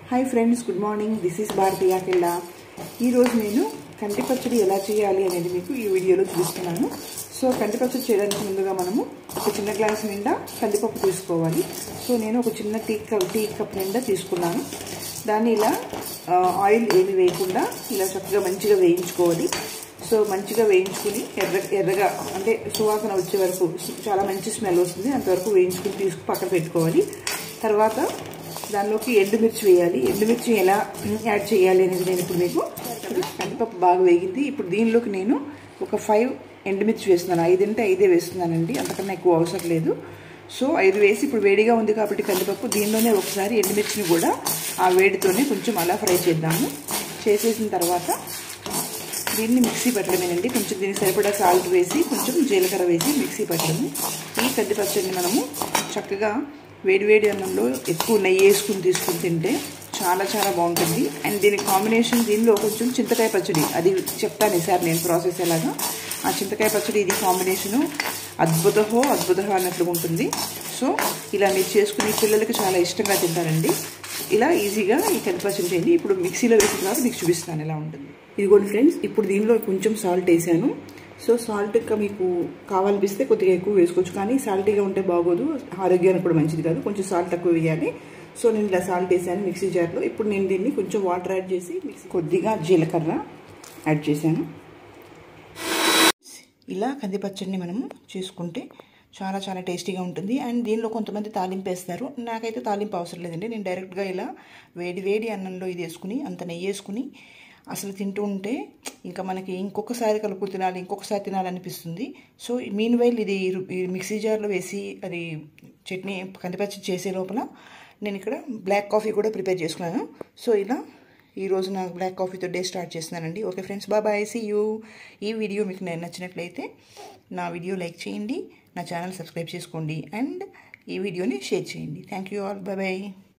hi friends good morning this is Bharathi Yakella ఈరోజు నేను కంటి పచ్చడి ఎలా చేయాలి అనేది మీకు ఈ వీడియోలో చూపిస్తున్నాను సో కంటి పచ్చడి చేయడానికి ముందుగా మనము ఒక చిన్న గ్లాస్ నిండా కందిపప్పు తీసుకోవాలి సో నేను ఒక చిన్న టీ కప్ టీ కప్ నిండా తీసుకున్నాను దాన్ని ఇలా ఆ, ఆయిల్ ఏమి వేయకుండా ఇలా చక్కగా మంచిగా వేయించుకోవాలి సో మంచిగా వేయించుకుని ఎర్ర ఎర్రగా అంటే సువాసన వచ్చే వరకు చాలా మంచి స్మెల్ వస్తుంది అంతవరకు వేయించుకుని తీసుకు పక్కన పెట్టుకోవాలి తర్వాత దానిలోకి ఎండుమిర్చి వేయాలి ఎండుమిర్చి ఎలా యాడ్ చేయాలి అనేది నేను ఇప్పుడు మీకు కందిపప్పు బాగా వేగింది ఇప్పుడు దీనిలోకి నేను ఒక ఫైవ్ ఎండుమిర్చి వేస్తున్నాను ఐదు అంటే ఐదే వేస్తున్నానండి అంతకన్నా ఎక్కువ అవసరం లేదు సో ఐదు వేసి ఇప్పుడు వేడిగా ఉంది కాబట్టి కందిపప్పు దీనిలోనే ఒకసారి ఎండుమిర్చిని కూడా ఆ వేడితోనే కొంచెం అలా ఫ్రై చేద్దాము చేసేసిన తర్వాత దీన్ని మిక్సీ పట్టడమేనండి కొంచెం దీనికి సరిపడా సాల్ట్ వేసి కొంచెం జీలకర్ర వేసి మిక్సీ పట్టడము ఈ కంది పచ్చడిని మనము చక్కగా వేడివేడి అన్నంలో ఎక్కువ నెయ్యి వేసుకుని తీసుకుని తింటే చాలా చాలా బాగుంటుంది అండ్ దీని కాంబినేషన్ దీనిలో కొంచెం చింతకాయ పచ్చడి అది చెప్తాను ఈసారి నేను ప్రాసెస్ ఎలాగా ఆ చింతకాయ పచ్చడి ఇది కాంబినేషను అద్భుతహో అద్భుతహో అన్నట్లుగా ఉంటుంది సో ఇలా మీరు చేసుకుని పిల్లలకి చాలా ఇష్టంగా తింటారండి ఇలా ఈజీగా ఈ కందిపచ్చడి చేయండి ఇప్పుడు మిక్సీలో వేసిన తర్వాత మీకు చూపిస్తాను ఎలా ఉంటుంది ఇదిగోండి ఫ్రెండ్స్ ఇప్పుడు దీనిలో కొంచెం సాల్ట్ వేసాను సో సాల్ట్ ఇంకా మీకు కావాలనిపిస్తే కొద్దిగా ఎక్కువ వేసుకోవచ్చు కానీ సాల్టీగా ఉంటే బాగోదు ఆరోగ్యానికి కూడా మంచిది కాదు కొంచెం సాల్ట్ తక్కువ వేయాలి సో నేను ఇలా సాల్ట్ వేసాను మిక్సీ జార్లో ఇప్పుడు నేను దీన్ని కొంచెం వాటర్ యాడ్ చేసి మిక్సీ కొద్దిగా జీలకర్ర యాడ్ చేశాను ఇలా కంది పచ్చడిని మనం చేసుకుంటే చాలా చాలా టేస్టీగా ఉంటుంది అండ్ దీనిలో కొంతమంది తాలింపు వేస్తారు నాకైతే తాలింపు అవసరం లేదండి నేను డైరెక్ట్గా ఇలా వేడి వేడి అన్నంలో ఇది వేసుకుని అంత నెయ్యి వేసుకుని అసలు తింటూ ఉంటే ఇంకా మనకి ఇంకొకసారి కలుపు తినాలి ఇంకొకసారి తినాలనిపిస్తుంది సో మీన్ వైల్ ఇది ఈ మిక్సీ జార్లో వేసి అది చట్నీ కందిపచ్చడి చేసే లోపల నేను ఇక్కడ బ్లాక్ కాఫీ కూడా ప్రిపేర్ చేసుకున్నాను సో ఇలా ఈ రోజు నాకు బ్లాక్ కాఫీతో డే స్టార్ట్ చేస్తున్నానండి okay friends bye bye see you ఈ వీడియో మీకు నేను నచ్చినట్లయితే నా వీడియో లైక్ చేయండి నా ఛానల్ సబ్స్క్రైబ్ చేసుకోండి అండ్ ఈ వీడియోని షేర్ చేయండి thank you all bye bye